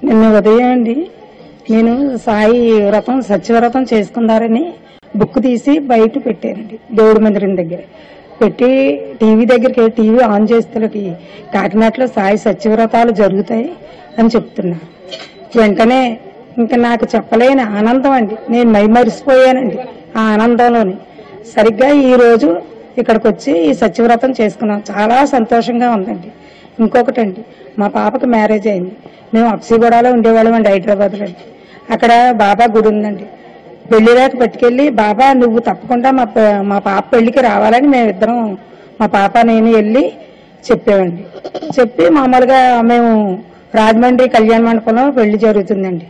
నిన్న ఉదయం అండి నేను సాయి వ్రతం సత్యవ్రతం చేసుకున్నారని బుక్ తీసి బయట పెట్టారండి దేవుడి మందిరం దగ్గర పెట్టి టీవీ దగ్గరికి టీవీ ఆన్ చేస్తులకి కాకినాడలో సాయి సత్యవ్రతాలు జరుగుతాయి అని చెప్తున్నారు వెంటనే ఇంకా నాకు చెప్పలేని ఆనందం అండి నేను మైమరిసిపోయానండి ఆ ఆనందంలోని సరిగ్గా ఈ రోజు ఇక్కడికి వచ్చి ఈ సత్యవ్రతం చేసుకున్నాం చాలా సంతోషంగా ఉందండి ఇంకొకటండి మా పాపకి మ్యారేజ్ అయింది మేము అప్సిగూడలో ఉండేవాళ్ళం అండి హైదరాబాద్లో అండి అక్కడ బాబా గుడి ఉందండి పెళ్లి దాకా పట్టుకెళ్ళి బాబా నువ్వు తప్పకుండా మా ప- మా పాప పెళ్లికి రావాలని మేమిద్దరం మా పాప నేను వెళ్ళి చెప్పామండి చెప్పి మామూలుగా మేము రాజమండ్రి కళ్యాణ మండపంలో పెళ్లి జరుగుతుందండి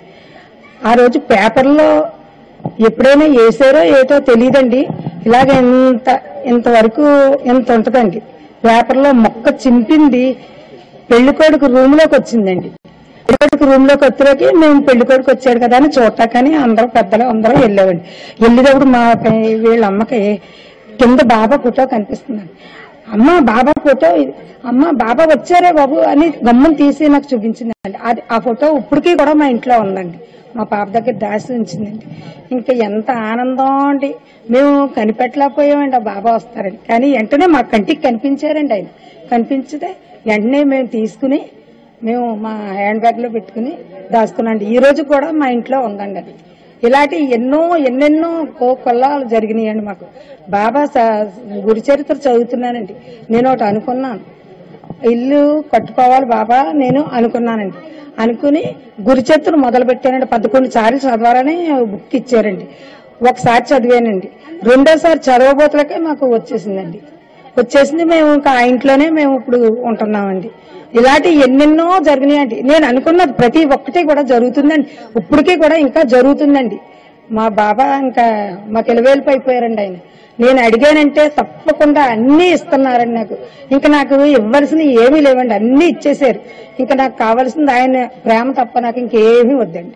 ఆ రోజు పేపర్లో ఎప్పుడైనా వేసారో ఏటో తెలియదండి ఇలాగ ఇంత ఇంతవరకు ఇంత ఉంటదండి పేపర్లో మొక్క చింపింది పెళ్లి కొడుకు రూమ్ లోకి వచ్చిందండి పెళ్లి కొడుకు రూమ్ లోకి వచ్చేకి మేము పెళ్లి కొడుకు వచ్చాడు కదా అని చూడటాకని అందరూ పెద్దలు అందరూ వెళ్ళామండి వెళ్ళేటప్పుడు మా పై- వీళ్ళ అమ్మకి కింద బాబా ఫోటో కనిపిస్తుందండి అమ్మ బాబా ఫోటో ఇది. అమ్మ బాబా వచ్చారే బాబు అని గమ్మని తీసి నాకు చూపించిందండి అది ఆ ఫోటో ఇప్పటికీ కూడా మా ఇంట్లో ఉందండి మా పాప దగ్గర దాసి ఉంచిందండి ఇంకా ఎంత ఆనందం అండి మేము కనిపెట్టలేకపోయామండి ఆ బాబా వస్తారండి కానీ వెంటనే మా కంటికి కనిపించారండి ఆయన కనిపించితే వెంటనే మేము తీసుకుని మేము మా హ్యాండ్ బ్యాగ్ లో పెట్టుకుని దాచుకున్నాండి ఈ రోజు కూడా మా ఇంట్లో ఉందండి అది ఇలాంటి ఎన్నో ఎన్నెన్నో కో కొల్లాలు జరిగినాయండి మాకు బాబా స- గురి చరిత్ర చదువుతున్నానండి నేను ఒకటి అనుకున్నాను ఇల్లు కట్టుకోవాలి బాబా నేను అనుకున్నానండి అనుకుని గురి చరిత్ర మొదలు పెట్టానండి పదకొండు సార్లు చదవాలని బుక్ ఇచ్చారండి ఒకసారి చదివానండి రెండోసారి చదవబోతులకే మాకు వచ్చేసిందండి వచ్చేసింది మేము ఇంకా ఆ ఇంట్లోనే మేము ఇప్పుడు ఉంటున్నామండి ఇలాంటి ఎన్నెన్నో జరిగినాయండి నేను అనుకున్నది ప్రతి ఒక్కటి కూడా జరుగుతుందండి ఇప్పటికీ కూడా ఇంకా జరుగుతుందండి మా బాబా ఇంకా మాకు ఎలవేలిపి అయిపోయారండి ఆయన నేను అడిగానంటే తప్పకుండా అన్ని ఇస్తున్నారండి నాకు ఇంకా నాకు ఇవ్వాల్సినవి ఏమీ లేవండి అన్ని ఇచ్చేసారు ఇంకా నాకు కావాల్సింది ఆయన ప్రేమ తప్ప నాకు ఇంకేమీ వద్దండి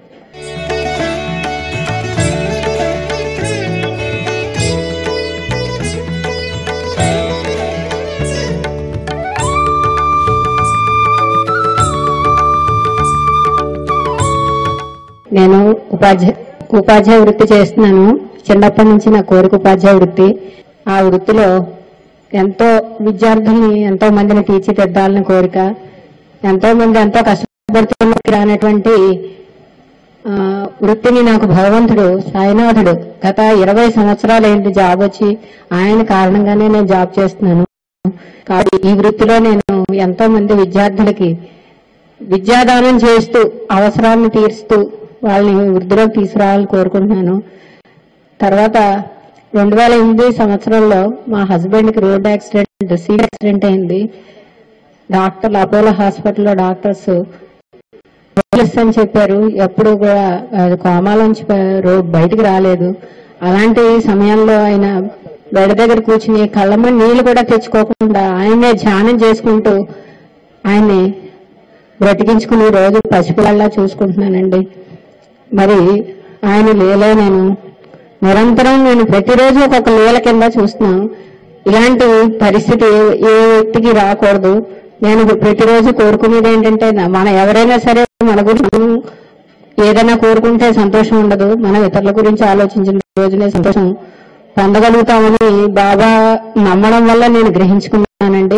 నేను ఉపాధ్యాయ ఉపాధ్యాయ వృత్తి చేస్తున్నాను చిన్నప్పటి నుంచి నా కోరిక ఉపాధ్యాయ వృత్తి ఆ వృత్తిలో ఎంతో విద్యార్థుల్ని ఎంతో మందిని తీర్చిదిద్దాలని కోరిక ఎంతో మంది ఎంతో కష్టపడుతున్నకి రానటువంటి ఆ, వృత్తిని నాకు భగవంతుడు సాయినాథుడు గత ఇరవై సంవత్సరాలు ఏంటి జాబ్ వచ్చి ఆయన కారణంగానే నేను జాబ్ చేస్తున్నాను కాబట్టి ఈ వృత్తిలో నేను ఎంతో మంది విద్యార్థులకి విద్యాదానం చేస్తూ అవసరాలను తీరుస్తూ వాళ్ళని వృద్ధిలోకి తీసుకురావాలని కోరుకుంటున్నాను తర్వాత రెండు వేల ఎనిమిది సంవత్సరంలో మా హస్బెండ్ కి రోడ్ యాక్సిడెంట్ సీట్ యాక్సిడెంట్ అయింది డాక్టర్లు అపోలో హాస్పిటల్లో డాక్టర్స్ పోలీస్ అని చెప్పారు ఎప్పుడు కూడా అది కోమాలోంచి బ- రో- బయటికి రాలేదు అలాంటి సమయంలో ఆయన బెడ దగ్గర కూర్చుని కళ్ళమ్మ నీళ్లు కూడా తెచ్చుకోకుండా ఆయనే ధ్యానం చేసుకుంటూ ఆయన్ని బ్రతికించుకుని రోజు పసిపిల్లల్లా చూసుకుంటున్నానండి మరి ఆయన లీలే నేను నిరంతరం నేను ప్రతిరోజు ఒక్కొక్క లీల కింద చూస్తున్నాను ఇలాంటి పరిస్థితి ఏ- ఏ వ్యక్తికి రాకూడదు నేను ప్రతిరోజు కోరుకునేది ఏంటంటే నా- మన ఎవరైనా సరే మన గురించి మనం ఏదైనా కోరుకుంటే సంతోషం ఉండదు మనం ఇతరుల గురించి ఆలోచించిన రోజునే సంతోషం పొందగలుగుతామని బాబా నమ్మడం వల్ల నేను గ్రహించుకున్నానండి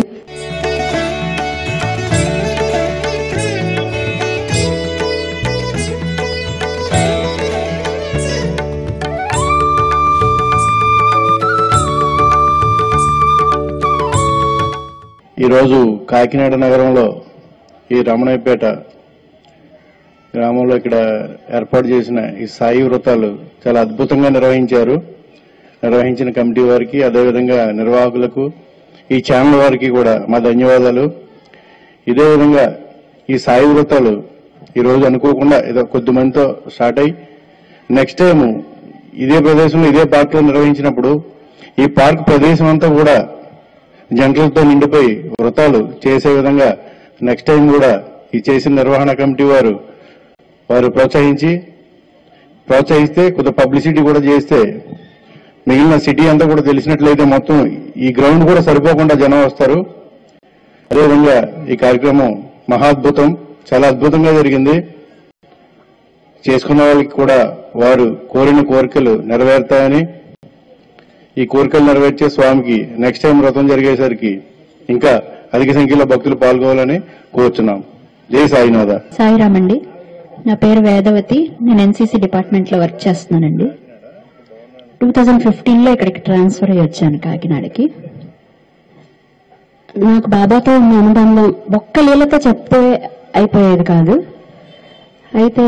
ఈరోజు కాకినాడ నగరంలో ఈ రమణయ్యపేట గ్రామంలో ఇక్కడ ఏర్పాటు చేసిన ఈ సాయి వ్రతాలు చాలా అద్భుతంగా నిర్వహించారు నిర్వహించిన కమిటీ వారికి అదేవిధంగా నిర్వాహకులకు ఈ ఛానల్ వారికి కూడా మా ధన్యవాదాలు ఇదే విధంగా ఈ సాయి వ్రతాలు ఈ రోజు అనుకోకుండా ఏదో కొద్ది మందితో స్టార్ట్ అయ్యి నెక్స్ట్ టైం ఇదే ప్రదేశంలో ఇదే పార్క్ లో నిర్వహించినప్పుడు ఈ పార్క్ ప్రదేశం అంతా కూడా జంటలతో నిండిపోయి వృతాలు చేసే విధంగా నెక్స్ట్ టైం కూడా ఈ చేసిన నిర్వహణ కమిటీ వారు వారు ప్రోత్సహించి ప్రోత్సహిస్తే కొద్ది పబ్లిసిటీ కూడా చేస్తే మిగిలిన సిటీ అంతా కూడా తెలిసినట్లయితే మొత్తం ఈ గ్రౌండ్ కూడా సరిపోకుండా జనం వస్తారు అదేవిధంగా ఈ కార్యక్రమం మహాద్భుతం చాలా అద్భుతంగా జరిగింది చేసుకున్న వాళ్ళకి కూడా వారు కోరిన కోరికలు నెరవేరుతాయని ఈ కోరికలు నెరవేర్చే స్వామికి నెక్స్ట్ టైం వ్రతం జరిగేసరికి ఇంకా అధిక సంఖ్యలో భక్తులు పాల్గొవాలని కోరుచున్నాం జై సాయినాథ సాయిరామ్ అండి నా పేరు వేదవతి నేను ఎన్సీసీ డిపార్ట్మెంట్ లో వర్క్ చేస్తున్నానండి టూ థౌజండ్ ఫిఫ్టీన్ లో ఇక్కడికి ట్రాన్స్ఫర్ అయ్యి వచ్చాను కాకినాడకి నాకు బాబాతో ఉన్న అనుబంధం ఒక్క లీలతో చెప్తే అయిపోయేది కాదు అయితే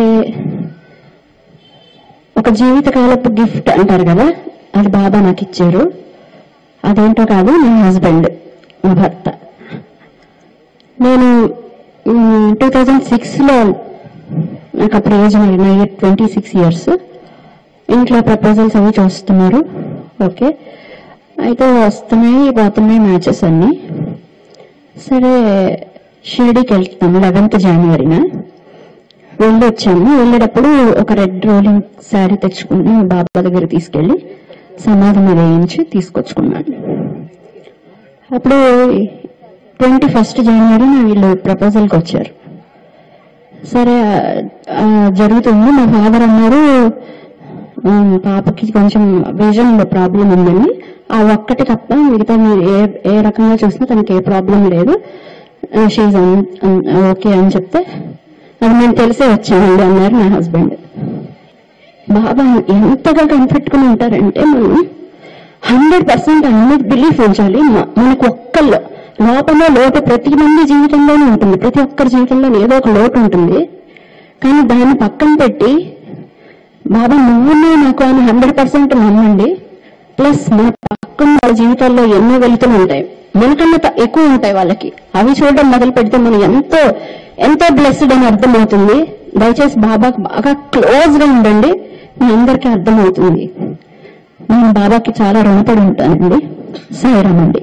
ఒక జీవితకాలపు గిఫ్ట్ అంటారు కదా అది బాబా నాకు ఇచ్చారు అదేంటో కాదు నా హస్బెండ్ నా భర్త నేను టూ థౌజండ్ సిక్స్లో నాకు అప్పుడు ఏజ్ మరి నా ఇయర్ ట్వంటీ సిక్స్ ఇయర్స్ ఇంట్లో ప్రపోజల్స్ అవి చూస్తున్నారు ఓకే అయితే వస్తున్నాయి పోతున్నాయి మ్యాచెస్ అన్ని సరే షిరిడీకి వెళ్తాము లెవెన్త్ జనవరిన వెళ్ళి వచ్చాము వెళ్ళేటప్పుడు ఒక రెడ్ రోలింగ్ శారీ తెచ్చుకుని బాబా దగ్గర తీసుకెళ్లి సమాధి మీద వేయించి తీసుకొచ్చుకున్నాను అప్పుడు ట్వంటీ ఫస్ట్ జనవరి వీళ్ళు ప్రపోజల్కి వచ్చారు సరే ఆ, జరుగుతుంది మా ఫాదర్ అన్నారు "ఉమ్, పాపకి కొంచెం విజన్ ప్రాబ్లం ఉందని ఆ ఒక్కటి తప్ప మిగతా మీరు ఏ ఏ రకంగా చూసినా తనకి ఏ ప్రాబ్లం లేదు షీజ్ ఓకే అని చెప్తే అది మేము తెలిసే వచ్చామండి అన్నారు నా హస్బెండ్ బాబా ఎంతగా కనిపెట్టుకుని ఉంటారంటే మనం హండ్రెడ్ పర్సెంట్ హండ్రెడ్ బిలీఫ్ ఉంచాలి మ- మనకు ఒక్కళ్ళు లోపల లోటు ప్రతి మంది జీవితంలోనూ ఉంటుంది ప్రతి ఒక్కరి జీవితంలో ఏదో ఒక లోటు ఉంటుంది కానీ దాన్ని పక్కన పెట్టి బాబా నువ్వునే నాకు అని హండ్రెడ్ పర్సెంట్ నమ్మండి ప్లస్ మన పక్కన వాళ్ళ జీవితాల్లో ఎన్నో వెలుతులు ఉంటాయి మనకన్నా త- ఎక్కువ ఉంటాయి వాళ్ళకి అవి చూడడం మొదలు పెడితే మనం ఎంతో ఎంతో బ్లెస్డ్ అని అర్థమవుతుంది దయచేసి బాబాకి బాగా క్లోజ్ గా ఉండండి మీ అందరికీ అర్థమవుతుంది నేను బాబాకి చాలా రుణపడి ఉంటానండి సాయిరామ్ అండి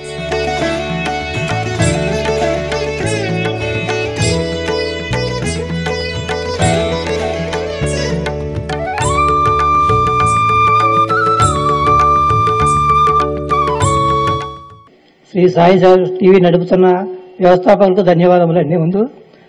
శ్రీ సాయి సార్ టీవీ నడుపుతున్న వ్యవస్థాపకులకు ధన్యవాదములండి ముందు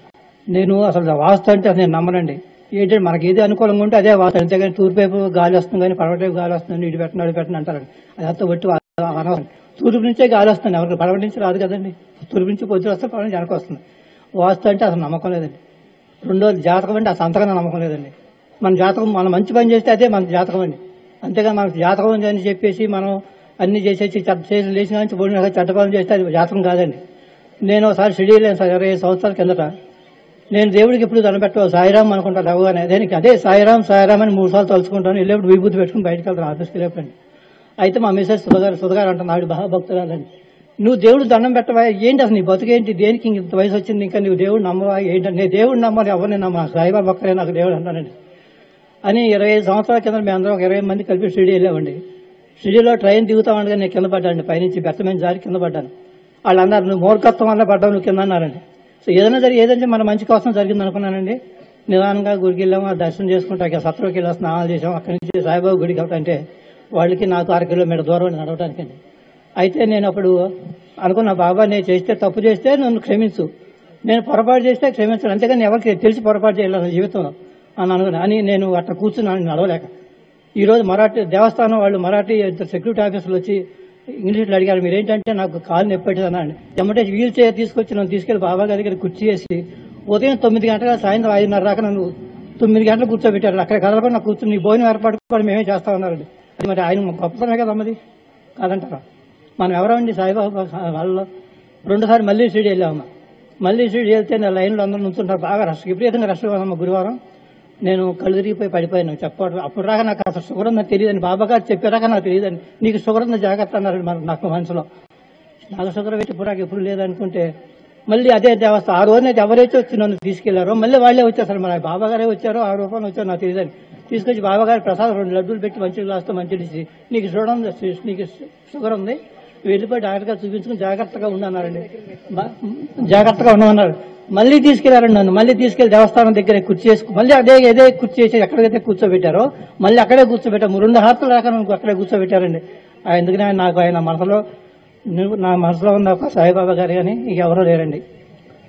నేను అసలు వాస్తు అంటే అసలు నేను నమ్మనండి ఏంటంటే మనకి ఏది అనుకూలంగా ఉంటే అదే వాస్తు అంతేగాని తూర్పు వైపు గాలి వస్తుంది కానీ పడవటైపు గాలి వస్తుంది ఇటు పెట్టండి అటు పెట్టండి అంటారండి అది అంతా ఒట్టి అనవసరం తూర్పు నుంచే గాలి వస్తుంది ఎవరికి పడవ నుంచి రాదు కదండి తూర్పు నుంచి పొద్దున వస్తే పడవ నుంచి వెనక వస్తుంది వాస్తు అంటే అసలు నమ్మకం లేదండి రెండోది జాతకం అంటే అసలు అంతగా నమ్మకం లేదండి మన జాతకం మనం మంచి పని చేస్తే అదే మన జాతకం అండి అంతేగా మనకు జాతకం ఉంది అని చెప్పేసి మనం అన్ని చేసేసి చెడ్డ చేసి లేచిన నుంచి పోయిన చెడ్డపాలన చేస్తే అది జాతకం కాదండి నేను ఒకసారి షెడ్యూల్ వెళ్ళాను సార్ ఇరవై ఐదు సంవత్సరాల కిందట నేను దేవుడికి ఎప్పుడు దండపెట్టావు సాయిరామ్ అనుకుంటాను రవ్వగానే దేనికి అదే సాయిరామ్ సాయిరామ్ అని మూడు సార్లు తలుచుకుంటాను వెళ్ళేప్పుడు విభూతి పెట్టుకుని బయటకు వెళ్తాను ఆఫీస్కి వెళ్ళేప్పుడు అయితే మా మిసెస్ సుధగారు సుధగారు అంటాను ఆవిడ బాగా భక్తురాలండి నువ్వు దేవుడు దండం పెట్టవా ఏంటి అసలు నీ బతుకేంటి దేనికి ఇంత వయసు వచ్చింది ఇంకా నువ్వు దేవుడు నమ్మవా ఏంటంటే నేను దేవుడు నమ్మని ఎవరిని నమ్మ సాయిబాబా ఒక్కరే నాకు దేవుడు అంటానండి అని ఇరవై ఐదు సంవత్సరాల కింద మేము అందరం ఒక ఇరవై మంది కలిపి షిరిడి వెళ్ళామండి షిరిడిలో ట్రైన్ దిగుతా ఉండగా నేను కింద పడ్డాను పైనుంచి బెత్తమైన జారి కింద పడ్డాను వాళ్ళు అన్నారు నువ్వు మూర్ఖత్వం వల్ల పడ్డావు నువ్వు కింద అన్నారండి సో ఏదైనా జరిగి ఏదంటే మన మంచి కోసం జరిగింది అనుకున్నానండి నిదానంగా గుడికి వెళ్ళాము ఆ దర్శనం చేసుకుంటా ఇక సత్రకి వెళ్ళి స్నానాలు చేసాం అక్కడి నుంచి సాయిబాబా గుడికి అంటే వాళ్ళకి నాకు అర కిలోమీటర్ దూరం అండి నడవడానికండి అయితే నేను అప్పుడు అనుకున్నా బాబా నేను చేస్తే తప్పు చేస్తే నన్ను క్షమించు నేను పొరపాటు చేస్తే క్షమించను అంతేగాని ఎవరికి తెలిసి పొరపాటు చేయాలి అసలు జీవితంలో అని అనుకున్నా అని నేను అట్లా కూర్చున్నాను నడవలేక ఈ రోజు మరాఠీ దేవస్థానం వాళ్ళు మరాఠీ ఇద్దరు సెక్యూరిటీ ఆఫీసర్లు వచ్చి ఇంగ్లీష్లో అడిగారు మీరేంటంటే నాకు కాలు నొప్పి అన్నాను ఎమ్మటే వీల్ చైర్ తీసుకొచ్చి నన్ను తీసుకెళ్లి బాబా గారి దగ్గర కుర్చీ వేసి ఉదయం తొమ్మిది గంటల సాయంత్రం ఐదున్నర దాకా నన్ను తొమ్మిది గంటలు కూర్చోబెట్టారు అక్కడ కదలకుండా నాకు కూర్చుని నీ భోజనం ఏర్పాటు కూడా మేమే చేస్తా ఉన్నారండి అది మరి ఆయన గొప్పతనమే కదా అమ్మది కాదంటారా మనం ఎవరండి సాయిబాబా వాళ్ళలో రెండుసార్లు మళ్ళీ షిరిడి వెళ్ళామమ్మా మళ్ళీ షిరిడి వెళ్తే నా లైన్లో అందరూ నుంచుంటారు బాగా రష్ విపరీతంగా రష్ అమ్మ గురువారం నేను కళ్ళు తిరిగిపోయి పడిపోయాను చెప్పడం అప్పుడు రాక నాకు అసలు షుగర్ ఉందని తెలియదని బాబా గారు చెప్పారాక నాకు తెలియదండి నీకు షుగర్ ఉందని జాగ్రత్త అన్నారు మరి నాకు మనసులో నాకు షుగర్ పెట్టి ఇప్పుడు నాకు ఎప్పుడు లేదనుకుంటే మళ్ళీ అదే దేవస్థానం ఆ రోజున ఎవరైతే వచ్చి నన్ను తీసుకెళ్లారో మళ్ళీ వాళ్ళే వచ్చేసారు మరి బాబా గారే వచ్చారో ఆ రూపాయలు వచ్చారో నాకు తెలియదని తీసుకొచ్చి బాబా గారి ప్రసాదం రెండు లడ్డూలు పెట్టి మంచి గ్లాస్తో మంచి ఇచ్చి నీకు షుగర్ ఉంది నీకు షుగర్ ఉంది వెళ్ళిపోయి డాక్టర్ గారు చూపించుకుని జాగ్రత్తగా ఉండన్నారండి బా- జాగ్రత్తగా ఉండమన్నారు మళ్ళీ తీసుకెళ్లారండి నన్ను మళ్ళీ తీసుకెళ్లి దేవస్థానం దగ్గర కుర్చీ చేసుకు మళ్ళీ అదే అదే కుర్చీ చేసి ఎక్కడికైతే కూర్చోబెట్టారో మళ్ళీ అక్కడే కూర్చోబెట్టాము రెండు హార్తలు రాక నన్ను అక్కడే కూర్చోబెట్టారండి ఆ ఎందుకని ఆయన నాకు ఆయన మనసులో నువ్వు నా మనసులో ఉన్న ఒక సాయిబాబా గారు కానీ ఇక ఎవరూ లేరండి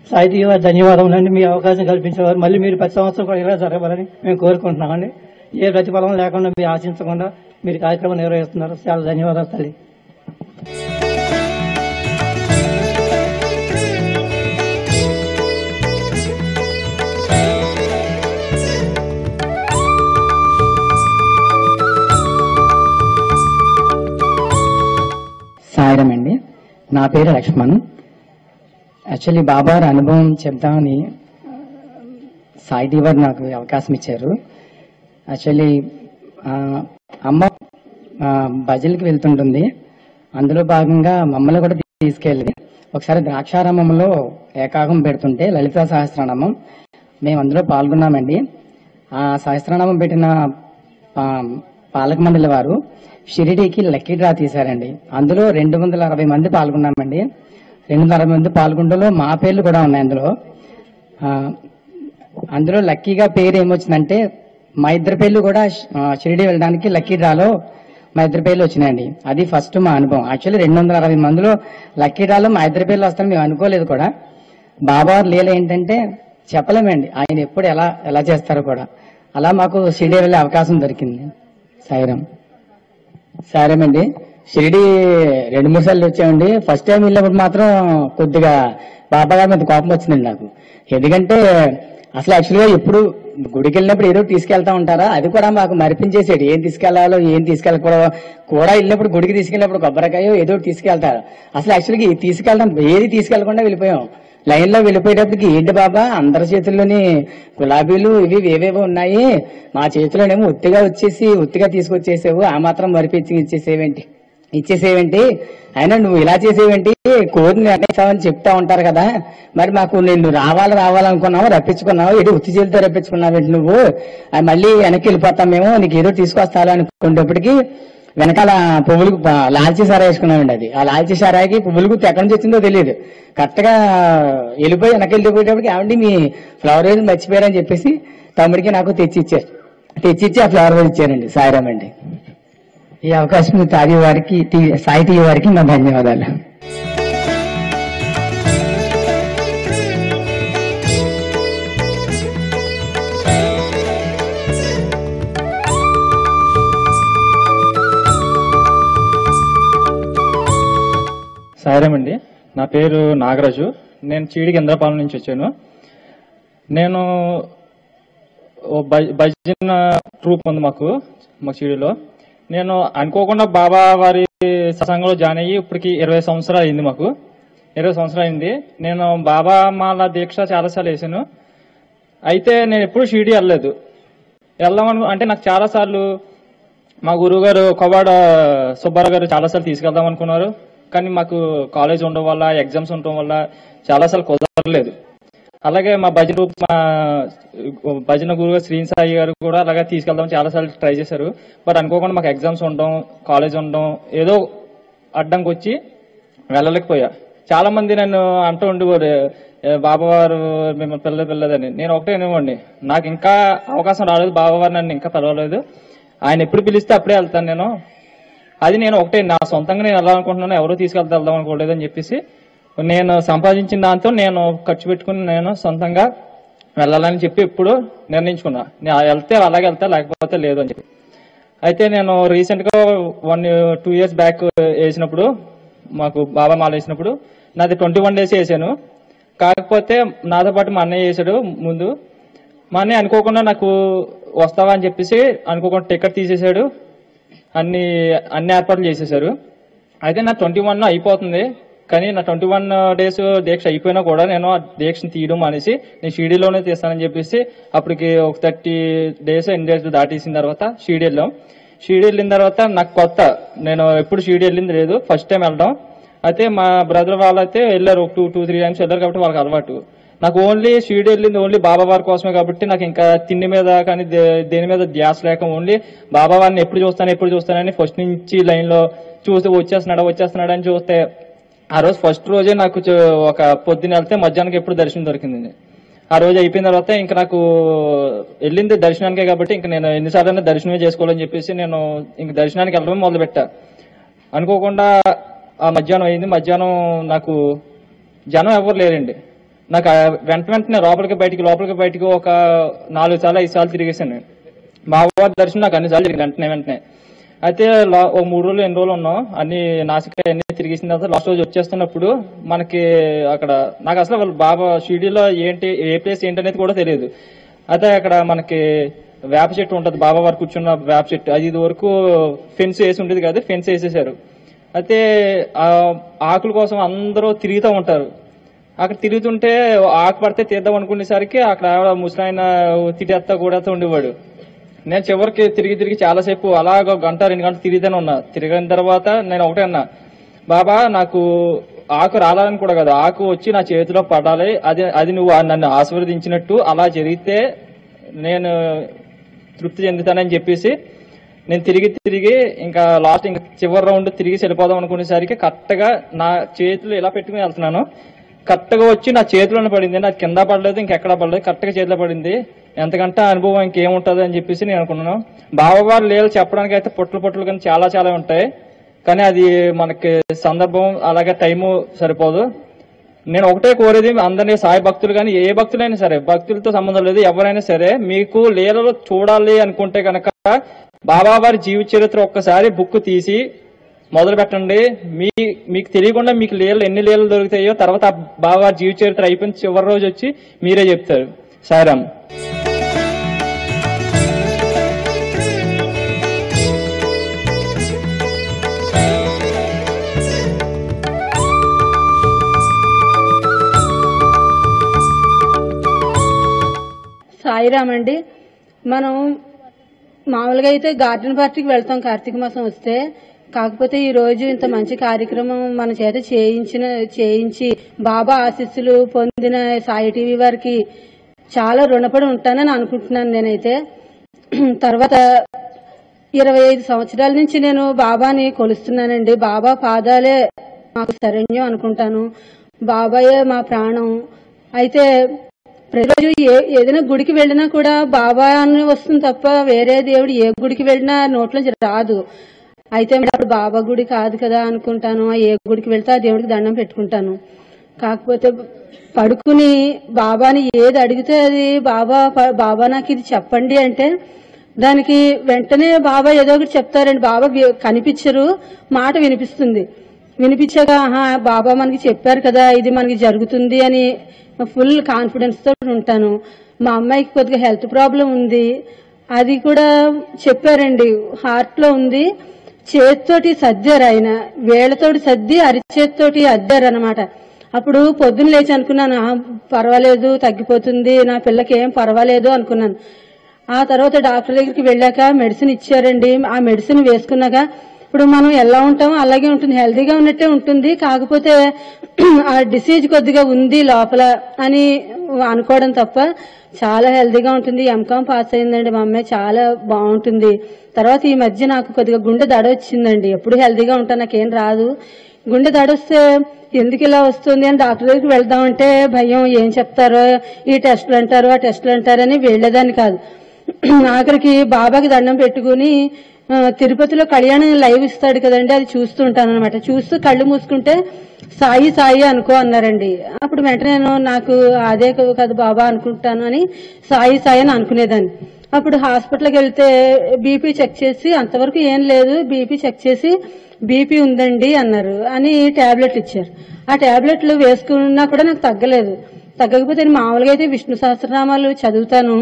సాహితీ వారి ధన్యవాదములండి మీ అవకాశం కల్పించేవారు మళ్ళీ మీరు ప్రతి సంవత్సరం కూడా ఇలా జరగాలని మేము కోరుకుంటున్నామండి ఏ ప్రతిఫలం లేకుండా మీరు ఆశించకుండా మీరు కార్యక్రమం నిర్వహిస్తున్నారు చాలా ధన్యవాదాలు తల్లి సాయిరం అండి నా పేరు లక్ష్మణ్ యాక్చువల్లీ బాబార్ అనుభవం చెప్దామని సాయి టీవర్ నాకు అవకాశం ఇచ్చారు యాక్చువల్లీ ఆ, అమ్మ ఆ, భజనకి వెళ్తుంటుంది అందులో భాగంగా మమ్మల్ని కూడా తీసుకెళ్ళి ఒకసారి ద్రాక్షారామంలో ఏకాగం పెడుతుంటే లలిత సహస్రనామం మేము అందులో పాల్గొన్నామండి ఆ సహస్రనామం పెట్టిన ఆ, పాలక మండలి వారు షిరిడీకి లక్కీ డ్రా తీశారండి అందులో రెండు వందల అరవై మంది పాల్గొన్నామండి రెండు వందల అరవై మంది పాల్గొనడంలో మా పేర్లు కూడా ఉన్నాయి అందులో ఆ, అందులో లక్కీగా పేరు ఏమొచ్చిందంటే మా ఇద్దరు పేర్లు కూడా ఆ, షిరిడి వెళ్ళడానికి లక్కీ డ్రాలో మా ఇద్దరు పేర్లు వచ్చినాయండి అది ఫస్ట్ మా అనుభవం యాక్చువల్లీ రెండు వందల అరవై మందిలో లక్కీ డ్రాలో మా ఇద్దరు పేర్లు వస్తాయని మేము అనుకోలేదు కూడా బాబా లీల ఏంటంటే చెప్పలేమండి ఆయన ఎప్పుడు ఎలా ఎలా చేస్తారో కూడా అలా మాకు షిరిడి వెళ్ళే అవకాశం దొరికింది సాయిరాం సాయిరాం అండి షిరిడి రెండు మూడు సార్లు వచ్చామండి ఫస్ట్ టైం వెళ్ళినప్పుడు మాత్రం కొద్దిగా బాబా గారి మీద కోపం వచ్చిందండి నాకు ఎందుకంటే అసలు యాక్చువల్గా ఎప్పుడు గుడికి వెళ్ళినప్పుడు ఏదో తీసుకెళ్తా ఉంటారా అది కూడా మాకు మరిపించేసాడు ఏం తీసుకెళ్లాలో ఏం తీసుకెళ్ళకూడదో కూడా వెళ్ళినప్పుడు గుడికి తీసుకెళ్ళినప్పుడు కొబ్బరికాయ ఏదో ఒకటి తీసుకెళ్తారు అసలు యాక్చువల్గా ఇది తీసుకెళ్తాం ఏది తీసుకెళ్లకుండా వెళ్ళిపోయాం లైన్ లో వెళ్ళిపోయేటప్పటికి ఏంటి బాబా అందరి చేతుల్లోని గులాబీలు ఇవి ఏవేవో ఉన్నాయి మా చేతిలోనేమో ఉత్తిగా వచ్చేసి ఉత్తిగా తీసుకొచ్చేసావు ఆ మాత్రం మరిపించి ఇచ్చేసేవేంటి ఇచ్చేసేవేంటి అయినా నువ్వు ఇలా చేసేవేంటి కోరిని నిర్ణయిస్తావని చెప్తా ఉంటారు కదా మరి మాకు నిన్ను రావాలి రావాలనుకున్నావు రప్పించుకున్నావు ఇది ఉత్తి చేతితో రప్పించుకున్నావేంటి నువ్వు అది మళ్ళీ వెనక్కి వెళ్ళిపోతాం మేము నీకు ఏదో తీసుకొస్తాను అనుకునేటప్పటికి వెనకాల పువ్వులకు ప- లాల్చీ సారా వేసుకున్నామండి అది ఆ లాల్చీ సారాకి పువ్వులకు ఎక్కడి నుంచి వచ్చిందో తెలియదు కరెక్ట్ గా వెళ్ళిపోయి వెనక్కి వెళ్ళిపోయేటప్పటికి ఆవిడ మీ ఫ్లవర్ వేజ్ మర్చిపోయారని చెప్పేసి తమ్ముడికి నాకు తెచ్చి ఇచ్చారు తెచ్చిచ్చి ఆ ఫ్లవర్ వేజ్ ఇచ్చారండి సాయిరామ్ అండి ఈ అవకాశం తాగి వారికి టీ- సాయి టీ వారికి నా ధన్యవాదాలు సాయిరామ్ అండి నా పేరు నాగరాజు నేను చీడికి ఇంద్రపాలెం నుంచి వచ్చాను నేను ఓ భజ- భజన ట్రూప్ ఉంది మాకు మా చీడిలో నేను అనుకోకుండా బాబా వారి సత్సంగంలో జాయిన్ అయ్యి ఇప్పటికి ఇరవై సంవత్సరాలు అయింది మాకు ఇరవై సంవత్సరాలు అయింది నేను బాబా మాల దీక్ష చాలాసార్లు వేసాను అయితే నేను ఎప్పుడు షిరిడి వెళ్ళలేదు వెళ్దామను అంటే నాకు చాలాసార్లు మా గురువు గారు కొవాడ సుబ్బారావు గారు చాలాసార్లు తీసుకెళ్దాం అనుకున్నారు కానీ మాకు కాలేజ్ ఉండడం వల్ల ఎగ్జామ్స్ ఉండడం వల్ల చాలాసార్లు కుదరలేదు అలాగే మా భజన గ్రూప్ మా భజన గురువు శ్రీన్ సాయి గారు కూడా అలాగే తీసుకెళ్దాం చాలాసార్లు ట్రై చేశారు బట్ అనుకోకుండా మాకు ఎగ్జామ్స్ ఉండడం కాలేజ్ ఉండడం ఏదో అడ్డంకి వచ్చి వెళ్ళలేకపోయా చాలా మంది నన్ను అంటూ ఉండేవారు "ఏ, బాబావారు మిమ్మల్ని పిల్లలు పిల్లదని నేను ఒకటే అనేవాడిని నాకు ఇంకా అవకాశం రాలేదు బాబావారు నన్ను ఇంకా పిలవలేదు ఆయన ఎప్పుడు పిలిస్తే అప్పుడే వెళ్తాను నేను అది నేను ఒకటే నా సొంతంగా నేను వెళ్ళాలనుకుంటున్నాను ఎవరు తీసుకెళ్తే వెళ్దాం అనుకోలేదు అని చెప్పేసి నేను సంపాదించిన దాంతో నేను ఖర్చు పెట్టుకుని నేను సొంతంగా వెళ్ళాలని చెప్పి ఎప్పుడు నిర్ణయించుకున్నా నేను వెళ్తే అలాగే వెళ్తా లేకపోతే లేదు అని చెప్పి అయితే నేను రీసెంట్ గా వన్ టూ ఇయర్స్ బ్యాక్ వేసినప్పుడు మాకు బాబా మాల వేసినప్పుడు నాది ట్వంటీ వన్ డేస్ వేసాను కాకపోతే నాతో పాటు మా అన్నయ్య వేసాడు ముందు మా అన్నయ్య అనుకోకుండా నాకు వస్తావా అని చెప్పేసి అనుకోకుండా టికెట్ తీసేశాడు అన్ని అన్ని ఏర్పాట్లు చేసేశారు అయితే నా ట్వంటీ వన్ అయిపోతుంది కానీ నా ట్వంటీ వన్ డేస్ దీక్ష అయిపోయినా కూడా నేను ఆ దీక్షను తీయడం మానేసి నేను షీడీలోనే తీస్తానని చెప్పేసి అప్పటికి ఒక థర్టీ డేస్ ఎన్ని డేస్ దాటేసిన తర్వాత షీడీ వెళ్ళాం షీడీ వెళ్ళిన తర్వాత నాకు కొత్త నేను ఎప్పుడు షీడీ వెళ్ళింది లేదు ఫస్ట్ టైం వెళ్ళడం అయితే మా బ్రదర్ వాళ్ళైతే వెళ్ళారు ఒక టూ టూ త్రీ టైమ్స్ వెళ్ళారు కాబట్టి వాళ్ళకి అలవాటు నాకు ఓన్లీ షీడీ వెళ్ళింది ఓన్లీ బాబా వారి కోసమే కాబట్టి నాకు ఇంకా తిండి మీద కానీ దే- దేని మీద ధ్యాస లేక ఓన్లీ బాబా వారిని ఎప్పుడు చూస్తాను ఎప్పుడు చూస్తానని ఫస్ట్ నుంచి లైన్ లో చూస్తే వచ్చేస్తున్నాడా వచ్చేస్తున్నాడా అని చూస్తే ఆ రోజు ఫస్ట్ రోజే నాకు చూ- ఒక పొద్దున వెళ్తే మధ్యాహ్నానికి ఎప్పుడు దర్శనం దొరికింది ఆ రోజు అయిపోయిన తర్వాత ఇంకా నాకు వెళ్ళింది దర్శనానికే కాబట్టి ఇంకా నేను ఎన్నిసార్లు దర్శనమే చేసుకోవాలని చెప్పేసి నేను ఇంక దర్శనానికి వెళ్ళడమే మొదలు పెట్టా అనుకోకుండా ఆ మధ్యాహ్నం అయింది మధ్యాహ్నం నాకు జనం ఎవరు లేరండి నాకు ఆ వెంట వెంటనే లోపలికి బయటికి లోపలికి బయటికి ఒక నాలుగు సార్లు ఐదు సార్లు తిరిగేసాను బాబావారి దర్శనం నాకు అన్ని సార్లు జరిగింది వెంటనే వెంటనే అయితే లా- ఒక మూడు రోజులు ఎన్ని రోజులు ఉన్నాం అన్ని నాసిక అన్ని తిరిగేసిన తర్వాత లాస్ట్ రోజు వచ్చేస్తున్నప్పుడు మనకి అక్కడ నాకు అసలు వాళ్ళు బాబా షిరిడీలో ఏంటి ఏ ప్లేస్ ఏంటి అనేది కూడా తెలియదు అయితే అక్కడ మనకి వేప చెట్టు ఉంటది బాబా వారు కూర్చున్న వేప చెట్టు అది ఇది వరకు ఫెన్స్ వేసి ఉండేది కాదు ఫెన్స్ వేసేసారు అయితే ఆ ఆకుల కోసం అందరూ తిరుగుతూ ఉంటారు అక్కడ తిరుగుతుంటే ఆకు పడితే తీద్దాం అనుకునేసరికి అక్కడ ఆవిడ ముసలాయన తిట్టేస్తా కూడా ఉండేవాడు నేను చివరికి తిరిగి తిరిగి చాలాసేపు అలాగ ఒక గంట రెండు గంటలు తిరిగితేనే ఉన్నా తిరిగిన తర్వాత నేను ఒకటే అన్నా బాబా నాకు ఆకు రాలని కూడా కదా ఆకు వచ్చి నా చేతిలో పడాలి అది అది నువ్వు నన్ను ఆశీర్వదించినట్టు అలా జరిగితే నేను తృప్తి చెందుతానని చెప్పేసి నేను తిరిగి తిరిగి ఇంకా లాస్ట్ ఇంకా చివరి రౌండ్ తిరిగి వెళ్ళిపోదాం అనుకునేసరికి కరెక్ట్గా నా చేతులు ఇలా పెట్టుకుని వెళ్తున్నాను కరెక్ట్గా వచ్చి నా చేతిలోనే పడింది నాకు కింద పడలేదు ఇంకెక్కడ పడలేదు కరెక్ట్గా చేతిలో పడింది ఎంతకంటే అనుభవం ఇంకేముంటుంది అని చెప్పేసి నేను అనుకున్నాను బావగారు లేలు చెప్పడానికి అయితే పొట్లు పొట్లు కానీ చాలా చాలా ఉంటాయి కానీ అది మనకి సందర్భం అలాగే టైము సరిపోదు నేను ఒకటే కోరేది అందరినీ సాయి భక్తులు కానీ ఏ భక్తులైనా సరే భక్తులతో సంబంధం లేదు ఎవరైనా సరే మీకు లీలలో చూడాలి అనుకుంటే కనుక బాబా వారి జీవిత చరిత్ర ఒక్కసారి బుక్ తీసి మొదలు పెట్టండి మీ మీకు తెలియకుండా మీకు లీలలు ఎన్ని లీలలు దొరుకుతాయో తర్వాత ఆ బాబా వారి జీవిత చరిత్ర అయిపోయిన చివరి రోజు వచ్చి మీరే చెప్తారు సాయిరామ్ సాయిరామ్ అండి మనం మామూలుగా అయితే గార్డెన్ పార్టీకి వెళ్తాం కార్తీక మాసం వస్తే కాకపోతే ఈ రోజు ఇంత మంచి కార్యక్రమం మన చేత చేయించిన చేయించి బాబా ఆశీస్సులు పొందిన సాయి టీవీ వారికి చాలా రుణపడి ఉంటానని అనుకుంటున్నాను నేనైతే తర్వాత ఇరవై ఐదు సంవత్సరాల నుంచి నేను బాబాని కొలుస్తున్నానండి బాబా పాదాలే మాకు శరణ్యం అనుకుంటాను బాబాయే మా ప్రాణం అయితే ప్రతిరోజు ఏ ఏదైనా గుడికి వెళ్ళినా కూడా బాబా అని వస్తుంది తప్ప వేరే దేవుడు ఏ గుడికి వెళ్ళినా నోట్లోంచి రాదు అయితే మరి అప్పుడు బాబా గుడి కాదు కదా అనుకుంటాను ఏ గుడికి వెళ్తే ఆ దేవుడికి దండం పెట్టుకుంటాను కాకపోతే పడుకుని బాబాని ఏది అడిగితే అది బాబా ప- బాబా నాకు ఇది చెప్పండి అంటే దానికి వెంటనే బాబా ఏదో ఒకటి చెప్తారండి బాబా వి- కనిపించరు మాట వినిపిస్తుంది వినిపించాక ఆహా బాబా మనకి చెప్పారు కదా ఇది మనకి జరుగుతుంది అని ఫుల్ కాన్ఫిడెన్స్ తో ఉంటాను మా అమ్మాయికి కొద్దిగా హెల్త్ ప్రాబ్లం ఉంది అది కూడా చెప్పారండి హార్ట్ లో ఉంది చేతితోటి సర్దారు ఆయన వేళ్లతోటి సర్ది అరిచేతితోటి అద్దారు అనమాట అప్పుడు పొద్దున్న లేచి అనుకున్నాను "ఆ, పర్వాలేదు తగ్గిపోతుంది నా పిల్లకి ఏం పర్వాలేదు అనుకున్నాను ఆ తర్వాత డాక్టర్ దగ్గరికి వెళ్ళాక మెడిసిన్ ఇచ్చారండి ఆ మెడిసిన్ వేసుకున్నాక ఇప్పుడు మనం ఎలా ఉంటామో అలాగే ఉంటుంది హెల్తీగా ఉన్నట్టే ఉంటుంది కాకపోతే ఆ డిసీజ్ కొద్దిగా ఉంది లోపల అని అనుకోవడం తప్ప చాలా హెల్తీగా ఉంటుంది ఎంకామ్ పాస్ అయిందండి మా అమ్మాయి చాలా బాగుంటుంది తర్వాత ఈ మధ్య నాకు కొద్దిగా గుండె దడ వచ్చిందండి ఎప్పుడు హెల్తీగా ఉంటాను నాకేం రాదు గుండె దడొస్తే ఎందుకు ఇలా వస్తుంది అని డాక్టర్ దగ్గరికి వెళ్దామంటే భయం ఏం చెప్తారో ఈ టెస్టులు అంటారు ఆ టెస్టులు అంటారని వెళ్లేదాన్ని కాదు ఆఖరికి బాబాకి దండం పెట్టుకుని ఆ, తిరుపతిలో కళ్యాణం లైవ్ ఇస్తాడు కదండి అది చూస్తూ ఉంటాను అనమాట చూస్తూ కళ్ళు మూసుకుంటే సాయి సాయి అనుకో అన్నారండి అప్పుడు వెంటనే నేను నాకు అదే కదా బాబా అనుకుంటాను అని సాయి సాయి అని అనుకునేదాన్ని అప్పుడు హాస్పిటల్కి వెళ్తే బీపీ చెక్ చేసి అంతవరకు ఏం లేదు బీపీ చెక్ చేసి బీపీ ఉందండి అన్నారు అని టాబ్లెట్ ఇచ్చారు ఆ టాబ్లెట్లు వేసుకున్నా కూడా నాకు తగ్గలేదు తగ్గకపోతే నేను మామూలుగా అయితే విష్ణు సహస్రనామాలు చదువుతాను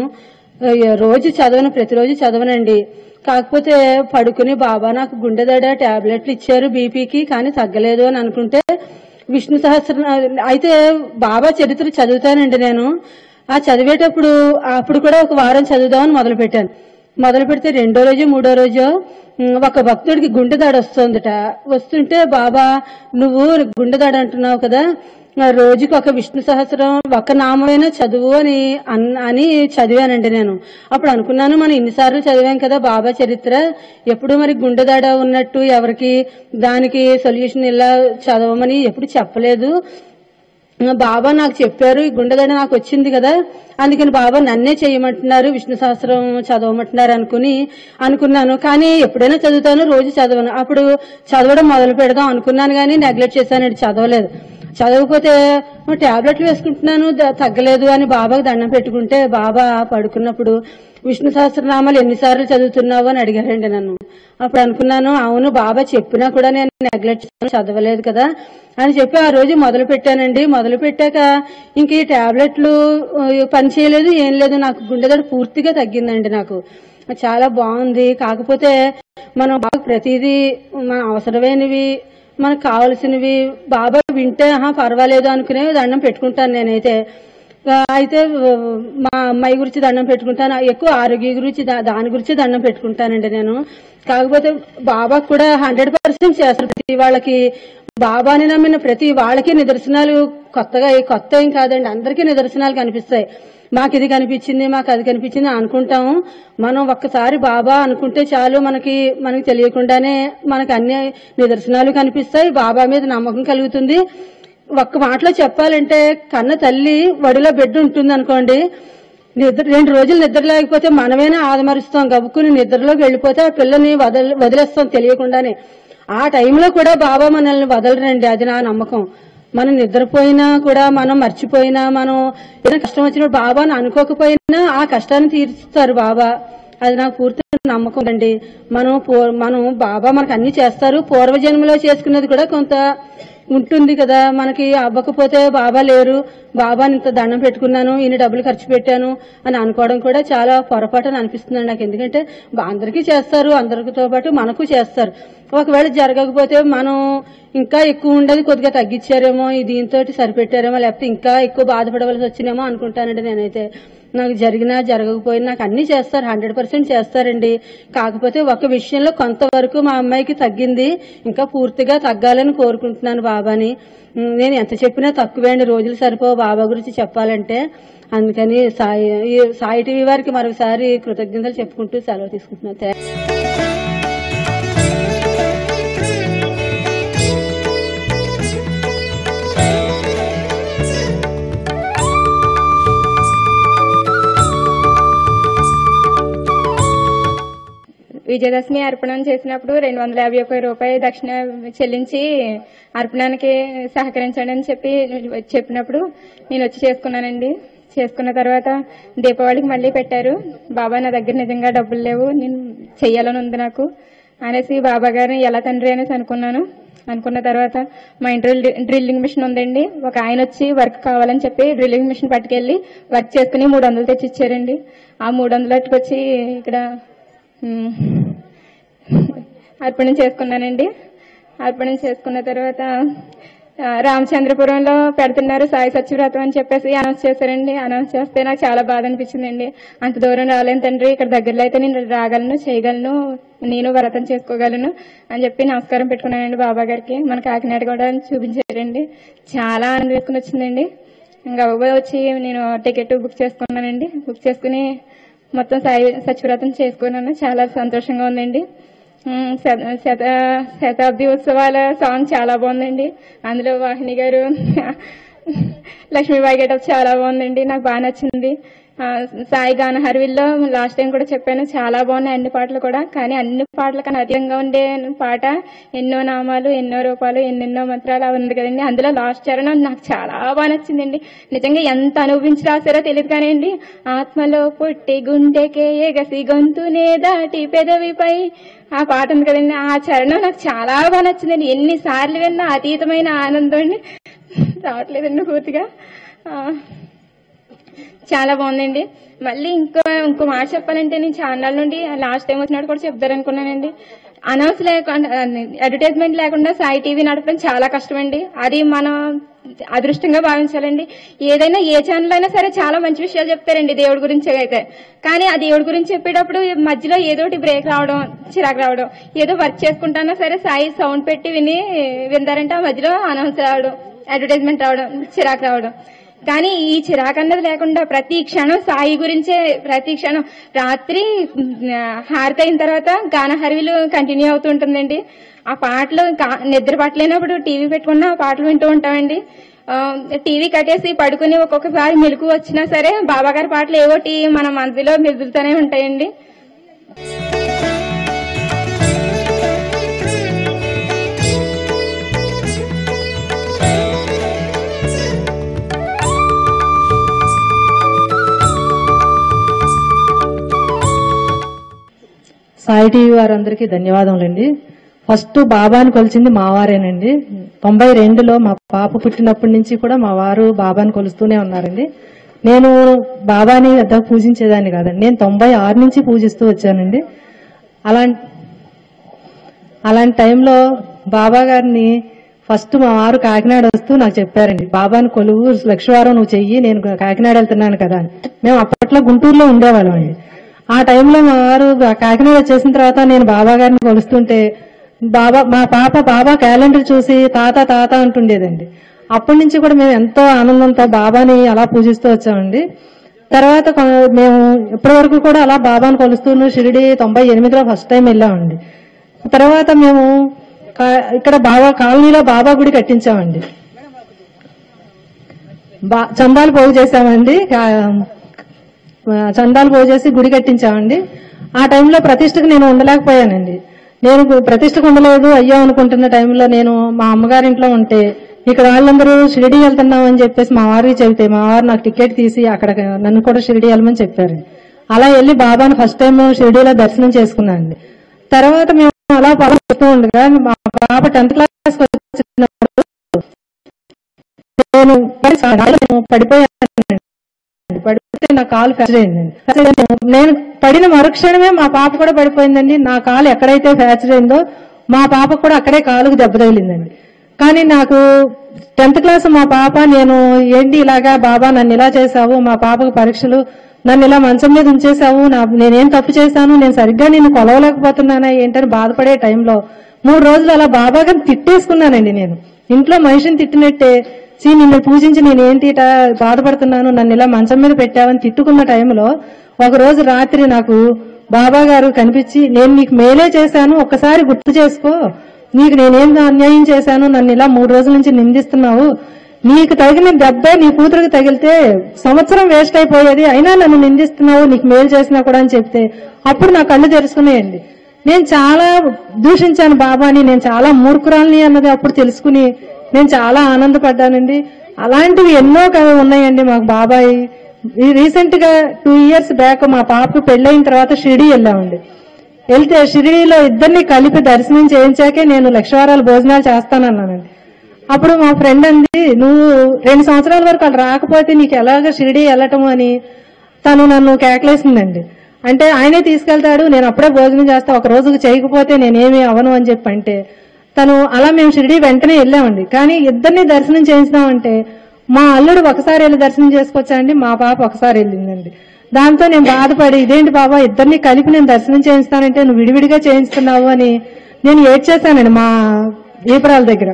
ఆ, రోజు చదవను ప్రతిరోజు చదవనండి కాకపోతే పడుకుని బాబా నాకు గుండె దడ టాబ్లెట్లు ఇచ్చారు బీపీకి కానీ తగ్గలేదు అని అనుకుంటే విష్ణు సహస్ర అయితే బాబా చరిత్ర చదువుతానండి నేను ఆ చదివేటప్పుడు అప్పుడు కూడా ఒక వారం చదువుదామని మొదలు పెట్టాను మొదలు పెడితే రెండో రోజు మూడో రోజు ఉమ్, ఒక భక్తుడికి గుండె దాడి వస్తుందట వస్తుంటే బాబా నువ్వు గుండె దాడి అంటున్నావు కదా ఆ రోజుకి ఒక విష్ణు సహస్రం ఒక నామైనా చదువు అని అన్- అని చదివానండి నేను అప్పుడు అనుకున్నాను మనం ఇన్నిసార్లు చదివాం కదా బాబా చరిత్ర ఎప్పుడు మరి గుండె దాడ ఉన్నట్టు ఎవరికి దానికి సొల్యూషన్ ఇలా చదవమని ఎప్పుడు చెప్పలేదు బాబా నాకు చెప్పారు ఈ గుండెదడ నాకు వచ్చింది కదా అందుకని బాబా నన్నే చేయమంటున్నారు విష్ణు సహస్రం చదవమంటున్నారు అనుకుని అనుకున్నాను కానీ ఎప్పుడైనా చదువుతాను రోజు చదవను అప్పుడు చదవడం మొదలు పెడదాం అనుకున్నాను కానీ నెగ్లెక్ట్ చేశానండి చదవలేదు చదవకపోతే టాబ్లెట్లు వేసుకుంటున్నాను ద- తగ్గలేదు అని బాబాకి దండం పెట్టుకుంటే బాబా పడుకున్నప్పుడు విష్ణు సహస్రనామాలు ఎన్నిసార్లు చదువుతున్నావు అని అడిగారండి నన్ను అప్పుడు అనుకున్నాను అవును బాబా చెప్పినా కూడా నేను నెగ్లెక్ట్ చదవలేదు కదా అని చెప్పి ఆ రోజు మొదలు పెట్టానండి మొదలు పెట్టాక ఇంక ఈ టాబ్లెట్లు ఆ, పని చేయలేదు ఏం లేదు నాకు గుండెదడ పూర్తిగా తగ్గిందండి నాకు చాలా బాగుంది కాకపోతే మనం బాగా ప్రతిదీ మన అవసరమైనవి మనకు కావలసినవి బాబా వింటే ఆహా పర్వాలేదు అనుకునే దండం పెట్టుకుంటాను నేనైతే ఆ, అయితే ఆ, మా అమ్మాయి గురించి దండం పెట్టుకుంటాను ఎక్కువ ఆరోగ్య గురించి దా- దాని గురించి దండం పెట్టుకుంటానండి నేను కాకపోతే బాబా కూడా హండ్రెడ్ పర్సెంట్ చేస్తారు ప్రతి వాళ్ళకి బాబాని నమ్మిన ప్రతి వాళ్ళకి నిదర్శనాలు కొత్తగా కొత్త ఏం కాదండి అందరికీ నిదర్శనాలు కనిపిస్తాయి మాకు ఇది కనిపించింది మాకు అది కనిపించింది అనుకుంటాము మనం ఒక్కసారి బాబా అనుకుంటే చాలు మనకి మనకి తెలియకుండానే మనకి అన్ని నిదర్శనాలు కనిపిస్తాయి బాబా మీద నమ్మకం కలుగుతుంది ఒక్క మాటలో చెప్పాలంటే కన్న తల్లి వడిలో బిడ్డ ఉంటుంది అనుకోండి నిద్ర రెండు రోజులు నిద్ర లేకపోతే మనమేనా ఆదమరుస్తాం గబుక్కుని నిద్రలోకి వెళ్ళిపోతే ఆ పిల్లని వదల వదిలేస్తాం తెలియకుండానే ఆ టైంలో కూడా బాబా మనల్ని వదలరండి అది నా నమ్మకం మనం నిద్రపోయినా కూడా మనం మర్చిపోయినా మనం ఏదైనా కష్టం వచ్చినప్పుడు బాబాని అనుకోకపోయినా ఆ కష్టాన్ని తీరుస్తారు బాబా అది నాకు పూర్తి నమ్మకం అండి మనం పూ- మనం బాబా మనకు అన్ని చేస్తారు పూర్వజన్మలో చేసుకున్నది కూడా కొంత ఉంటుంది కదా మనకి అవ్వకపోతే బాబా లేరు బాబాని ఇంత దండం పెట్టుకున్నాను ఇన్ని డబ్బులు ఖర్చు పెట్టాను అని అనుకోవడం కూడా చాలా పొరపాటు అని అనిపిస్తుంది నాకు ఎందుకంటే బా- అందరికీ చేస్తారు అందరితో పాటు మనకు చేస్తారు ఒకవేళ జరగకపోతే మనం ఇంకా ఎక్కువ ఉండదు కొద్దిగా తగ్గించారేమో ఈ దీంతో సరిపెట్టారేమో లేకపోతే ఇంకా ఎక్కువ బాధపడవలసి వచ్చినేమో అనుకుంటానండి నేనైతే నాకు జరిగినా జరగకపోయినా నాకు అన్ని చేస్తారు హండ్రెడ్ పర్సెంట్ చేస్తారండి కాకపోతే ఒక విషయంలో కొంతవరకు మా అమ్మాయికి తగ్గింది ఇంకా పూర్తిగా తగ్గాలని కోరుకుంటున్నాను బాబాని ఉమ్, నేను ఎంత చెప్పినా తక్కువే అండి రోజులు సరిపో బాబా గురించి చెప్పాలంటే అందుకని సాయి ఈ సాయి టీవీ వారికి మరొకసారి కృతజ్ఞతలు చెప్పుకుంటూ సెలవు తీసుకుంటున్నాను థాంక్స్. విజయదశమి అర్పణం చేసినప్పుడు రెండు వందల యాభై ఒక్క రూపాయి దక్షిణ చెల్లించి అర్పణానికి సహకరించండి అని చెప్పి చెప్పినప్పుడు నేను వచ్చి చేసుకున్నానండి చేసుకున్న తర్వాత దీపావళికి మళ్ళీ పెట్టారు బాబా నా దగ్గర నిజంగా డబ్బులు లేవు నేను చెయ్యాలని ఉంది నాకు అనేసి బాబా గారిని ఎలా తండ్రి అనేసి అనుకున్నాను అనుకున్న తర్వాత మా ఇంట్లో డ్రిల్లింగ్ మిషన్ ఉందండి ఒక ఆయన వచ్చి వర్క్ కావాలని చెప్పి డ్రిల్లింగ్ మిషన్ పట్టుకెళ్లి వర్క్ చేసుకుని మూడు వందలు తెచ్చి ఇచ్చారండి ఆ మూడు వందలు పట్టుకొచ్చి ఇక్కడ ఉమ్, అర్పణం చేసుకున్నానండి అర్పణం చేసుకున్న తర్వాత ఆ, రామచంద్రపురంలో పెడుతున్నారు సాయి సత్యవ్రతం అని చెప్పేసి అనౌన్స్ చేశారండి అనౌన్స్ చేస్తే నాకు చాలా బాధ అనిపించిందండి అంత దూరం రాలేను తండ్రి ఇక్కడ దగ్గరలో అయితే నేను రాగలను చేయగలను నేను వ్రతం చేసుకోగలను అని చెప్పి నమస్కారం పెట్టుకున్నానండి బాబా గారికి మన కాకినాడ కూడా చూపించారండి చాలా ఆనందం వేసుకుని వచ్చిందండి ఇంకా అవ్వ వచ్చి నేను టికెట్ బుక్ చేసుకున్నానండి బుక్ చేసుకుని మొత్తం సాయి సత్యవ్రతం చేసుకున్నాను చాలా సంతోషంగా ఉందండి ఉమ్, శత శత శతాబ్ది ఉత్సవాల సాంగ్ చాలా బాగుందండి అందులో వాహిని గారు లక్ష్మీబాయి గెటప్ చాలా బాగుందండి నాకు బాగా నచ్చింది ఆ, సాయి గాన హర్విల్లో లాస్ట్ టైం కూడా చెప్పాను చాలా బాగున్నాయి అన్ని పాటలు కూడా కానీ అన్ని పాటల కన్నా అధికంగా ఉండే పాట ఎన్నో నామాలు ఎన్నో రూపాలు ఎన్నెన్నో మంత్రాలు అవి ఉంది కదండి అందులో లాస్ట్ చరణం నాకు చాలా బాగా నచ్చిందండి నిజంగా ఎంత అనుభవించి రాశారో తెలియదు కానివ్వండి ఆత్మలో పుట్టి గుండెకే ఎగసి గొంతునే దాటి పెదవిపై ఆ పాట ఉంది కదండి ఆ చరణం నాకు చాలా బాగా నచ్చిందండి ఎన్నిసార్లు విన్నా అతీతమైన ఆనందం అండి రావట్లేదండి పూర్తిగా ఆ, చాలా బాగుందండి మళ్ళీ ఇంకో ఇంకో మాట చెప్పాలంటే నేను ఛానల్ నుండి లాస్ట్ టైం వచ్చినట్టు కూడా చెప్తారనుకున్నానండి అనౌన్స్ లేకుండా అడ్వర్టైజ్మెంట్ లేకుండా సాయి టీవీ నడపడం చాలా కష్టమండి అది మనం అదృష్టంగా భావించాలండి ఏదైనా ఏ ఛానల్ అయినా సరే చాలా మంచి విషయాలు చెప్తారండి దేవుడి గురించి అయితే కానీ ఆ దేవుడి గురించి చెప్పేటప్పుడు మధ్యలో ఏదో ఒకటి బ్రేక్ రావడం చిరాకు రావడం ఏదో వర్క్ చేసుకుంటానా సరే సాయి సౌండ్ పెట్టి విని వింటారంటే ఆ మధ్యలో అనౌన్స్ రావడం అడ్వర్టైజ్మెంట్ రావడం చిరాకు రావడం కానీ ఈ చిరాకు అన్నది లేకుండా ప్రతి క్షణం సాయి గురించే ప్రతి క్షణం రాత్రి ఉమ్, హారతి అయిన తర్వాత గాన హరివిలు కంటిన్యూ అవుతుంటుందండి ఆ పాటలు గా- నిద్ర పట్టలేనప్పుడు టీవీ పెట్టుకున్న ఆ పాటలు వింటూ ఉంటామండి ఆ, టీవీ కట్టేసి పడుకుని ఒక్కొక్కసారి మెలకు వచ్చినా సరే బాబా గారి పాటలు ఏవోటి మన మనసులో మెదులుతూనే ఉంటాయండి సాయి టీవీ వారందరికీ ధన్యవాదములండి ఫస్ట్ బాబాని కొలిచింది మా వారేనండి తొంభై రెండులో మా పాప పుట్టినప్పటి నుంచి కూడా మా వారు బాబాని కొలుస్తూనే ఉన్నారండి నేను బాబాని పెద్ద పూజించేదాన్ని కాదండి నేను తొంభై ఆరు నుంచి పూజిస్తూ వచ్చానండి అలాంటి అలాంటి టైంలో బాబా గారిని ఫస్ట్ మా వారు కాకినాడ వస్తూ నాకు చెప్పారండి బాబాని కొలువు లక్షవారం నువ్వు చెయ్యి నేను కాకినాడ వెళ్తున్నాను కదా అని మేము అప్పట్లో గుంటూరులో ఉండేవాళ్ళం అండి ఆ టైంలో మా వారు కాకినాడ వచ్చేసిన తర్వాత నేను బాబా గారిని కొలుస్తుంటే బాబా మా పాప బాబా క్యాలెండర్ చూసి తాత తాత అంటుండేదండి అప్పటి నుంచి కూడా మేము ఎంతో ఆనందంతో బాబాని అలా పూజిస్తూ వచ్చామండి తర్వాత కొ- మేము ఇప్పటి వరకు కూడా అలా బాబాను కొలుస్తూ షిరిడి తొంభై ఎనిమిదిలో ఫస్ట్ టైం వెళ్ళామండి తర్వాత మేము కా- ఇక్కడ బాబా కాలనీలో బాబా గుడి కట్టించామండి బా- చందాలు పోగు చేశామండి కా- ఆ, చందాలు పోగు చేసి గుడి కట్టించామండి ఆ టైంలో ప్రతిష్టకు నేను ఉండలేకపోయానండి నేను గు- ప్రతిష్టకు ఉండలేదు అయ్యో అనుకుంటున్న టైంలో నేను మా అమ్మగారింట్లో ఉంటే ఇక్కడ వాళ్ళందరూ షిరిడి వెళ్తున్నాం అని చెప్పేసి మా వారికి చెబితే మా వారు నాకు టికెట్ తీసి అక్కడ నన్ను కూడా షిరిడి వెళ్ళమని చెప్పారు అలా వెళ్ళి బాబాను ఫస్ట్ టైం షిరిడీలో దర్శనం చేసుకున్నానండి తర్వాత మేము అలా పొలం చేస్తూ ఉండగా మా పాప టెన్త్ క్లాస్ వచ్చినప్పుడు నేను నేను పడిపోయాను పడిపోతే నా కాలు ఫ్రాక్చర్ అయిందండి ఫ్రాక్చర్ అయింది. నేను పడిన మరుక్షణమే మా పాప కూడా పడిపోయిందండి నా కాలు ఎక్కడైతే ఫ్రాక్చర్ అయిందో మా పాప కూడా అక్కడే కాలుకు దెబ్బ తగిలిందండి కానీ నాకు టెన్త్ క్లాస్ మా పాప నేను ఏంటి ఇలాగా బాబా నన్ను ఇలా చేశావు మా పాపకు పరీక్షలు నన్ను ఇలా మంచం మీద ఉంచేశావు నా నేనేం తప్పు చేశాను నేను సరిగ్గా నిన్ను కొలవలేకపోతున్నానా ఏంటని బాధపడే టైంలో మూడు రోజులు అలా బాబా గారిని తిట్టేసుకున్నానండి నేను ఇంట్లో మనిషిని తిట్టినట్టే సీ నిన్ను పూజించి నేను ఏంటి ఇట బాధపడుతున్నాను నన్ను ఇలా మంచం మీద పెట్టావని తిట్టుకున్న టైంలో ఒక రోజు రాత్రి నాకు బాబా గారు కనిపించి నేను నీకు మేలే చేశాను ఒక్కసారి గుర్తు చేసుకో నీకు నేనేం అన్యాయం చేశాను నన్ను ఇలా మూడు రోజుల నుంచి నిందిస్తున్నావు నీకు తగిన దెబ్బ నీ కూతురికి తగిలితే సంవత్సరం వేస్ట్ అయిపోయేది అయినా నన్ను నిందిస్తున్నావు నీకు మేలు చేసినా కూడా అని చెప్తే అప్పుడు నా కళ్ళు తెరుచుకున్నాయండి నేను చాలా దూషించాను బాబాని నేను చాలా మూర్ఖురాలని అన్నది అప్పుడు తెలుసుకుని నేను చాలా ఆనందపడ్డానండి అలాంటివి ఎన్నో కథ ఉన్నాయండి మాకు బాబాయ్ ఈ రీసెంట్ గా టూ ఇయర్స్ బ్యాక్ మా పాపకు పెళ్ళైన తర్వాత షిరిడి వెళ్ళామండి వెళ్తే షిరిడీలో ఇద్దరిని కలిపి దర్శనం చేయించాకే నేను లక్షవారాలు భోజనాలు చేస్తానన్నానండి అప్పుడు మా ఫ్రెండ్ అంది నువ్వు రెండు సంవత్సరాల వరకు అక్కడ రాకపోతే నీకు ఎలాగ షిరిడి వెళ్ళటం అని తను నన్ను కేకలేసిందండి అంటే ఆయనే తీసుకెళ్తాడు నేను అప్పుడే భోజనం చేస్తా ఒక రోజుకు చేయకపోతే నేనేమి అవను అని చెప్పి అంటే తను అలా మేము షిరిడి వెంటనే వెళ్ళామండి కానీ ఇద్దరిని దర్శనం చేయించినామంటే మా అల్లుడు ఒకసారి వెళ్ళి దర్శనం చేసుకొచ్చా అండి మా పాప ఒకసారి వెళ్ళిందండి దాంతో నేను బాధపడి ఇదేంటి బాబా ఇద్దరిని కలిపి నేను దర్శనం చేయిస్తానంటే నువ్వు విడివిడిగా చేయిస్తున్నావు అని నేను ఏడ్చేశానండి మా ఈపురాల దగ్గర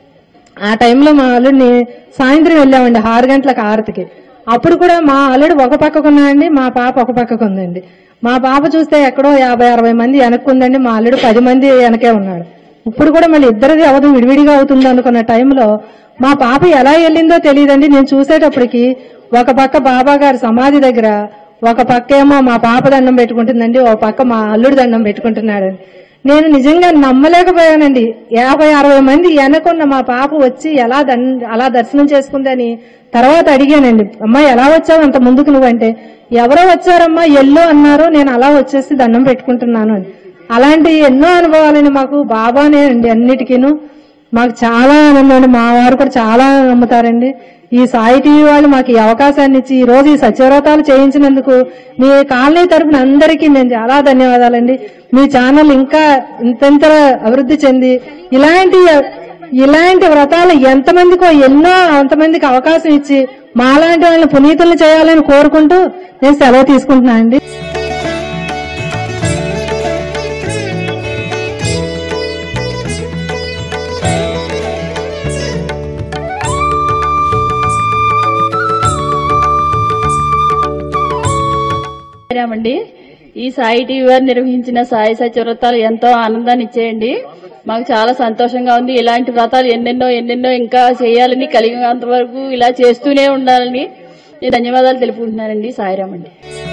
ఆ టైంలో మా అల్లుడిని సాయంత్రం వెళ్ళామండి ఆరు గంటలకు ఆరతికి అప్పుడు కూడా మా అల్లుడు ఒక పక్కకు ఉన్నాడండి మా పాప ఒక పక్కకు ఉందండి మా పాప చూస్తే ఎక్కడో యాభై అరవై మంది వెనక్కుందండి మా అల్లుడు పది మంది వెనకే ఉన్నాడు ఇప్పుడు కూడా మళ్ళీ ఇద్దరిది అవదు విడివిడిగా అవుతుంది అనుకున్న టైంలో మా పాప ఎలా వెళ్ళిందో తెలియదండి నేను చూసేటప్పటికి ఒక పక్క బాబా గారి సమాధి దగ్గర ఒక పక్క ఏమో మా పాప దండం పెట్టుకుంటుందండి ఒక పక్క మా అల్లుడు దండం పెట్టుకుంటున్నాడండి నేను నిజంగా నమ్మలేకపోయానండి యాభై అరవై మంది వెనకున్న మా పాప వచ్చి ఎలా దన్ అలా దర్శనం చేసుకుందని తర్వాత అడిగానండి అమ్మా ఎలా వచ్చావు అంత ముందుకు నువ్వంటే ఎవరో వచ్చారమ్మా ఎల్లు అన్నారు నేను అలా వచ్చేసి దండం పెట్టుకుంటున్నాను అని అలాంటి ఎన్నో అనుభవాలండి మాకు బాబానే అండి అన్నిటికీను మాకు చాలా ఆనందం అండి మా వారు కూడా చాలా నమ్ముతారండి ఈ సాయి టీవీ వాళ్ళు మాకు ఈ అవకాశాన్ని ఇచ్చి ఈ రోజు ఈ సత్యవ్రతాలు చేయించినందుకు మీ కాలనీ తరపున అందరికీ మేము చాలా ధన్యవాదాలండి మీ ఛానల్ ఇంకా ఇంతంత అభివృద్ధి చెంది ఇలాంటి ఇలాంటి వ్రతాలు ఎంతమందికో ఎన్నో అంతమందికి అవకాశం ఇచ్చి మాలాంటి వాళ్ళని పునీతులను చేయాలని కోరుకుంటూ నేను సెలవు తీసుకుంటున్నాను అండి రామండి ఈ సాయి టీవీ వారు నిర్వహించిన సాయి సత్యవ్రతాలు ఎంతో ఆనందాన్ని ఇచ్చేయండి మాకు చాలా సంతోషంగా ఉంది ఇలాంటి వ్రతాలు ఎన్నెన్నో ఎన్నెన్నో ఇంకా చేయాలని కలిగినంత వరకు ఇలా చేస్తూనే ఉండాలని నేను ధన్యవాదాలు తెలుపుకుంటున్నానండి సాయిరామండి